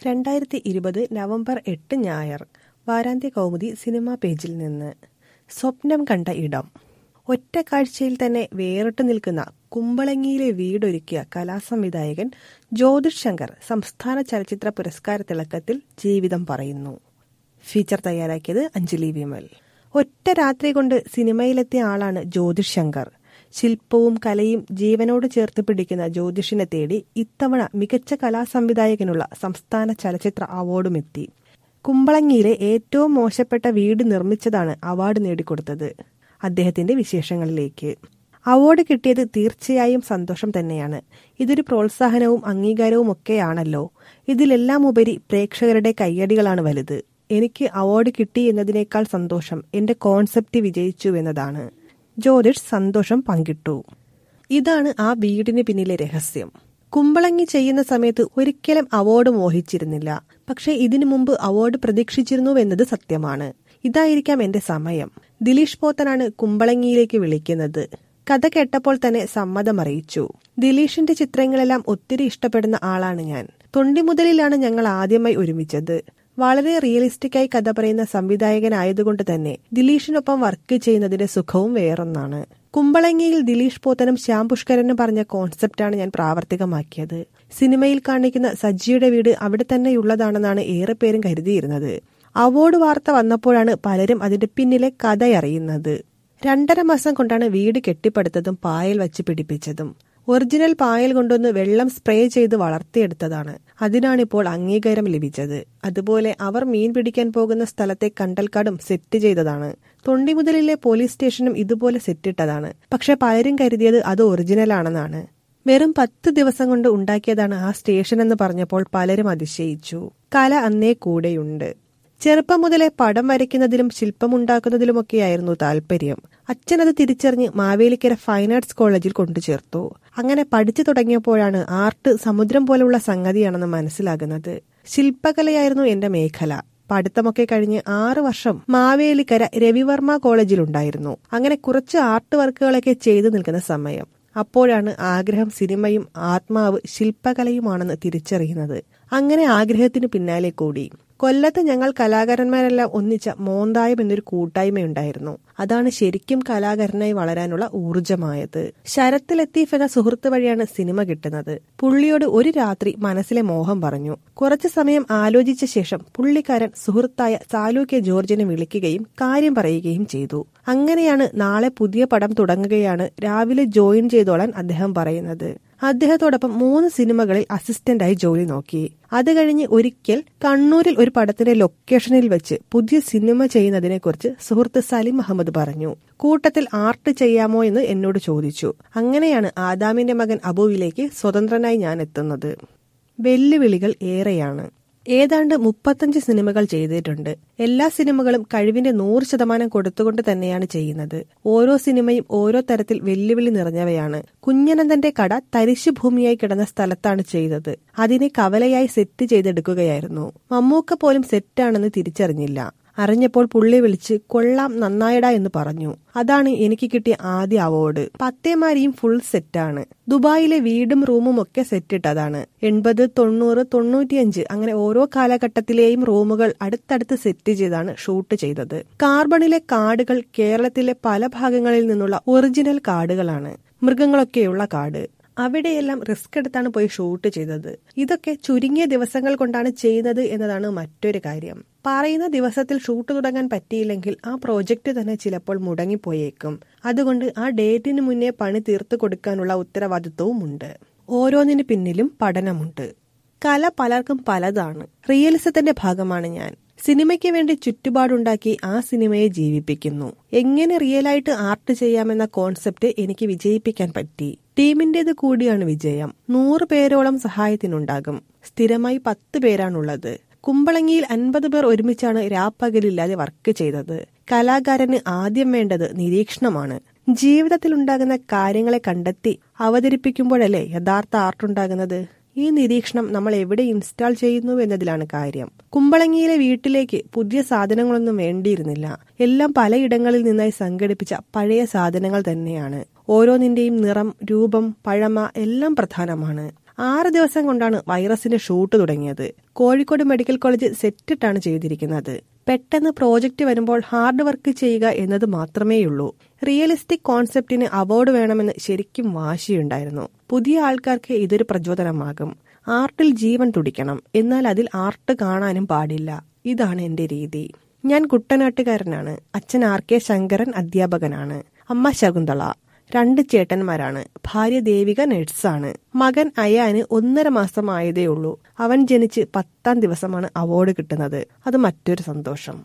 രണ്ടായിരത്തി ഇരുപത് നവംബർ എട്ട് ഞായർ വാരാന്ത്യ കൗമുദി സിനിമാ പേജിൽ നിന്ന് സ്വപ്നം കണ്ട ഇടം ഒറ്റ കാഴ്ചയിൽ തന്നെ വേറിട്ട് നിൽക്കുന്ന കുമ്പളങ്ങിയിലെ വീടൊരുക്കിയ കലാസംവിധായകൻ ജ്യോതിഷ് ശങ്കർ സംസ്ഥാന ചലച്ചിത്ര പുരസ്കാര തിളക്കത്തിൽ ജീവിതം പറയുന്നു ഫീച്ചർ തയ്യാറാക്കിയത് അഞ്ജലി വിമൽ ഒറ്റ രാത്രി കൊണ്ട് സിനിമയിലെത്തിയ ആളാണ് ജ്യോതിഷ് ശങ്കർ ശില്പവും കലയും ജീവനോട് ചേർത്ത് പിടിക്കുന്ന ജ്യോതിഷിനെ തേടി ഇത്തവണ മികച്ച കലാസംവിധായകനുള്ള സംസ്ഥാന ചലച്ചിത്ര അവാർഡും എത്തി കുമ്പളങ്ങിയിലെ ഏറ്റവും മോശപ്പെട്ട വീട് നിർമ്മിച്ചതാണ് അവാർഡ് നേടിക്കൊടുത്തത് അദ്ദേഹത്തിന്റെ വിശേഷങ്ങളിലേക്ക് അവാർഡ് കിട്ടിയത് തീർച്ചയായും സന്തോഷം തന്നെയാണ് ഇതൊരു പ്രോത്സാഹനവും അംഗീകാരവും ഒക്കെയാണല്ലോ ഇതിലെല്ലാം ഉപരി പ്രേക്ഷകരുടെ കയ്യടികളാണ് വലുത് എനിക്ക് അവാർഡ് കിട്ടി എന്നതിനേക്കാൾ സന്തോഷം എന്റെ കോൺസെപ്റ്റ് വിജയിച്ചു എന്നതാണ് ജ്യോതിഷ് സന്തോഷം പങ്കിട്ടു ഇതാണ് ആ വീടിന് പിന്നിലെ രഹസ്യം കുമ്പളങ്ങി ചെയ്യുന്ന സമയത്ത് ഒരിക്കലും അവാർഡ് മോഹിച്ചിരുന്നില്ല പക്ഷെ ഇതിനു മുമ്പ് അവാർഡ് പ്രതീക്ഷിച്ചിരുന്നുവെന്നത് സത്യമാണ് ഇതായിരിക്കാം എന്റെ സമയം ദിലീഷ് പോത്തനാണ് കുമ്പളങ്ങിയിലേക്ക് വിളിക്കുന്നത് കഥ കേട്ടപ്പോൾ തന്നെ സമ്മതമറിയിച്ചു ദിലീഷിന്റെ ചിത്രങ്ങളെല്ലാം ഒത്തിരി ഇഷ്ടപ്പെടുന്ന ആളാണ് ഞാൻ തൊണ്ടി മുതലിലാണ് ഞങ്ങൾ ആദ്യമായി ഒരുമിച്ചത് വളരെ റിയലിസ്റ്റിക്കായി കഥ പറയുന്ന സംവിധായകനായതുകൊണ്ട് തന്നെ ദിലീഷിനൊപ്പം വർക്ക് ചെയ്യുന്നതിന്റെ സുഖവും വേറൊന്നാണ് കുമ്പളങ്ങിയിൽ ദിലീഷ് പോത്തനും ശ്യാം പുഷ്കരനും പറഞ്ഞ കോൺസെപ്റ്റാണ് ഞാൻ പ്രാവർത്തികമാക്കിയത് സിനിമയിൽ കാണിക്കുന്ന സജ്ജിയുടെ വീട് അവിടെ തന്നെയുള്ളതാണെന്നാണ് ഏറെ പേരും കരുതിയിരുന്നത് അവാർഡ് വാർത്ത വന്നപ്പോഴാണ് പലരും അതിന്റെ പിന്നിലെ കഥയറിയുന്നത് രണ്ടര മാസം കൊണ്ടാണ് വീട് കെട്ടിപ്പടുത്തതും പായൽ വച്ച് പിടിപ്പിച്ചതും ഒറിജിനൽ പായൽ കൊണ്ടൊന്ന് വെള്ളം സ്പ്രേ ചെയ്ത് വളർത്തിയെടുത്തതാണ് അതിനാണിപ്പോൾ അംഗീകാരം ലഭിച്ചത് അതുപോലെ അവർ മീൻ പിടിക്കാൻ പോകുന്ന സ്ഥലത്തെ കണ്ടൽക്കാടും സെറ്റ് ചെയ്തതാണ് തൊണ്ടിമുതലിലെ പോലീസ് സ്റ്റേഷനും ഇതുപോലെ സെറ്റിട്ടതാണ് പക്ഷെ പലരും കരുതിയത് അത് ഒറിജിനൽ ആണെന്നാണ് വെറും പത്ത് ദിവസം കൊണ്ട് ഉണ്ടാക്കിയതാണ് ആ സ്റ്റേഷൻ എന്ന് പറഞ്ഞപ്പോൾ പലരും അതിശയിച്ചു കല അന്നേ കൂടെയുണ്ട് ചെറുപ്പം മുതലേ പടം വരയ്ക്കുന്നതിലും ശില്പമുണ്ടാക്കുന്നതിലുമൊക്കെയായിരുന്നു താല്പര്യം അച്ഛനത് തിരിച്ചറിഞ്ഞ് മാവേലിക്കര ഫൈൻ ആർട്സ് കോളേജിൽ കൊണ്ടുചേർത്തു അങ്ങനെ പഠിച്ചു തുടങ്ങിയപ്പോഴാണ് ആർട്ട് സമുദ്രം പോലുള്ള സംഗതിയാണെന്ന് മനസ്സിലാകുന്നത് ശില്പകലയായിരുന്നു എന്റെ മേഖല പഠിത്തമൊക്കെ കഴിഞ്ഞ് ആറു വർഷം മാവേലിക്കര രവിവർമ്മ കോളേജിലുണ്ടായിരുന്നു അങ്ങനെ കുറച്ച് ആർട്ട് വർക്കുകളൊക്കെ ചെയ്തു നിൽക്കുന്ന സമയം അപ്പോഴാണ് ആഗ്രഹം സിനിമയും ആത്മാവ് ശില്പകലയുമാണെന്ന് തിരിച്ചറിയുന്നത് അങ്ങനെ ആഗ്രഹത്തിന് പിന്നാലെ കൂടി കൊല്ലത്ത് ഞങ്ങൾ കലാകാരന്മാരെല്ലാം ഒന്നിച്ച മോന്തായം എന്നൊരു കൂട്ടായ്മയുണ്ടായിരുന്നു അതാണ് ശരിക്കും കലാകാരനായി വളരാനുള്ള ഊർജമായത് ശരത്ത് ലത്തീഫ് എന്ന സുഹൃത്ത് വഴിയാണ് സിനിമ കിട്ടുന്നത് പുള്ളിയോട് ഒരു രാത്രി മനസ്സിലെ മോഹം പറഞ്ഞു കുറച്ചു സമയം ആലോചിച്ച ശേഷം പുള്ളിക്കാരൻ സുഹൃത്തായ സാലു കെ ജോർജിനെ വിളിക്കുകയും കാര്യം പറയുകയും ചെയ്തു അങ്ങനെയാണ് നാളെ പുതിയ പടം തുടങ്ങുകയാണ് രാവിലെ ജോയിൻ ചെയ്തോളാൻ അദ്ദേഹം പറയുന്നത് അദ്ദേഹത്തോടൊപ്പം മൂന്ന് സിനിമകളിൽ അസിസ്റ്റന്റായി ജോലി നോക്കി അത് കഴിഞ്ഞ് ഒരിക്കൽ കണ്ണൂരിൽ ഒരു പടത്തിന്റെ ലൊക്കേഷനിൽ വെച്ച് പുതിയ സിനിമ ചെയ്യുന്നതിനെ കുറിച്ച് സുഹൃത്ത് സലിം അഹമ്മദ് പറഞ്ഞു കൂട്ടത്തിൽ ആർട്ട് ചെയ്യാമോ എന്ന് എന്നോട് ചോദിച്ചു അങ്ങനെയാണ് ആദാമിന്റെ മകൻ അബുവിലേക്ക് സ്വതന്ത്രനായി ഞാൻ എത്തുന്നത് വെല്ലുവിളികൾ ഏറെയാണ് ഏതാണ്ട് മുപ്പത്തഞ്ച് സിനിമകൾ ചെയ്തിട്ടുണ്ട് എല്ലാ സിനിമകളും കഴിവിന്റെ നൂറ് ശതമാനം കൊടുത്തുകൊണ്ട് തന്നെയാണ് ചെയ്യുന്നത് ഓരോ സിനിമയും ഓരോ തരത്തിൽ വെല്ലുവിളി നിറഞ്ഞവയാണ് കുഞ്ഞനന്ദന്റെ കട തരിശു ഭൂമിയായി കിടന്ന സ്ഥലത്താണ് ചെയ്തത് അതിനെ കവലയായി സെറ്റ് ചെയ്തെടുക്കുകയായിരുന്നു മമ്മൂക്ക പോലും സെറ്റാണെന്ന് തിരിച്ചറിഞ്ഞില്ല അറിഞ്ഞപ്പോൾ പുള്ളി വിളിച്ച് കൊള്ളാം നന്നായടാ എന്ന് പറഞ്ഞു അതാണ് എനിക്ക് കിട്ടിയ ആദ്യ അവാർഡ് പത്തേമാരിയും ഫുൾ സെറ്റാണ് ദുബായിലെ വീടും റൂമും ഒക്കെ സെറ്റിട്ടതാണ് എൺപത് തൊണ്ണൂറ് തൊണ്ണൂറ്റിയഞ്ച് അങ്ങനെ ഓരോ കാലഘട്ടത്തിലെയും റൂമുകൾ അടുത്തടുത്ത് സെറ്റ് ചെയ്താണ് ഷൂട്ട് ചെയ്തത് കാർബണിലെ കാടുകൾ കേരളത്തിലെ പല ഭാഗങ്ങളിൽ നിന്നുള്ള ഒറിജിനൽ കാടുകളാണ് മൃഗങ്ങളൊക്കെയുള്ള കാട് അവിടെയെല്ലാം റിസ്ക് എടുത്താണ് പോയി ഷൂട്ട് ചെയ്തത് ഇതൊക്കെ ചുരുങ്ങിയ ദിവസങ്ങൾ കൊണ്ടാണ് ചെയ്യുന്നത് എന്നതാണ് മറ്റൊരു കാര്യം പറയുന്ന ദിവസത്തിൽ ഷൂട്ട് തുടങ്ങാൻ പറ്റിയില്ലെങ്കിൽ ആ പ്രോജക്റ്റ് തന്നെ ചിലപ്പോൾ മുടങ്ങിപ്പോയേക്കും അതുകൊണ്ട് ആ ഡേറ്റിന് മുന്നേ പണി തീർത്തു കൊടുക്കാനുള്ള ഉത്തരവാദിത്വവും ഉണ്ട് ഓരോന്നിന് പിന്നിലും പഠനമുണ്ട് കല പലർക്കും പലതാണ് റിയലിസത്തിന്റെ ഭാഗമാണ് ഞാൻ സിനിമയ്ക്ക് വേണ്ടി ചുറ്റുപാടുണ്ടാക്കി ആ സിനിമയെ ജീവിപ്പിക്കുന്നു എങ്ങനെ റിയലായിട്ട് ആർട്ട് ചെയ്യാമെന്ന കോൺസെപ്റ്റ് എനിക്ക് വിജയിപ്പിക്കാൻ പറ്റി ടീമിന്റേത് കൂടിയാണ് വിജയം നൂറ് പേരോളം സഹായത്തിനുണ്ടാകും സ്ഥിരമായി പത്ത് പേരാണുള്ളത് കുമ്പളങ്ങിയിൽ അൻപത് പേർ ഒരുമിച്ചാണ് രാപ്പകലില്ലാതെ വർക്ക് ചെയ്തത് കലാകാരന് ആദ്യം വേണ്ടത് നിരീക്ഷണമാണ് ജീവിതത്തിൽ ഉണ്ടാകുന്ന കാര്യങ്ങളെ കണ്ടെത്തി അവതരിപ്പിക്കുമ്പോഴല്ലേ യഥാർത്ഥ ആർട്ടുണ്ടാകുന്നത് ഈ നിരീക്ഷണം നമ്മൾ എവിടെ ഇൻസ്റ്റാൾ ചെയ്യുന്നു എന്നതിലാണ് കാര്യം കുമ്പളങ്ങിയിലെ വീട്ടിലേക്ക് പുതിയ സാധനങ്ങളൊന്നും വേണ്ടിയിരുന്നില്ല എല്ലാം പലയിടങ്ങളിൽ നിന്നായി സംഘടിപ്പിച്ച പഴയ സാധനങ്ങൾ തന്നെയാണ് ഓരോന്നിന്റെയും നിറം രൂപം പഴമ എല്ലാം പ്രധാനമാണ് ആറ് ദിവസം കൊണ്ടാണ് വൈറസിന്റെ ഷൂട്ട് തുടങ്ങിയത് കോഴിക്കോട് മെഡിക്കൽ കോളേജ് സെറ്റിട്ടാണ് ചെയ്തിരിക്കുന്നത് പെട്ടെന്ന് പ്രോജക്റ്റ് വരുമ്പോൾ ഹാർഡ് വർക്ക് ചെയ്യുക എന്നത് മാത്രമേയുള്ളൂ റിയലിസ്റ്റിക് കോൺസെപ്റ്റിന് അവാർഡ് വേണമെന്ന് ശരിക്കും വാശിയുണ്ടായിരുന്നു പുതിയ ആൾക്കാർക്ക് ഇതൊരു പ്രചോദനമാകും ആർട്ടിൽ ജീവൻ തുടിക്കണം എന്നാൽ അതിൽ ആർട്ട് കാണാനും പാടില്ല ഇതാണ് എന്റെ രീതി ഞാൻ കുട്ടനാട്ടുകാരനാണ് അച്ഛൻ ആർ കെ ശങ്കരൻ അധ്യാപകനാണ് അമ്മ ശകുന്തള രണ്ട് ചേട്ടന്മാരാണ് ഭാര്യ ദേവിക നഴ്സാണ് മകൻ അയാന് ഒന്നര മാസമായതേ ഉള്ളൂ അവൻ ജനിച്ച് പത്താം ദിവസമാണ് അവാർഡ് കിട്ടുന്നത് അത് മറ്റൊരു സന്തോഷം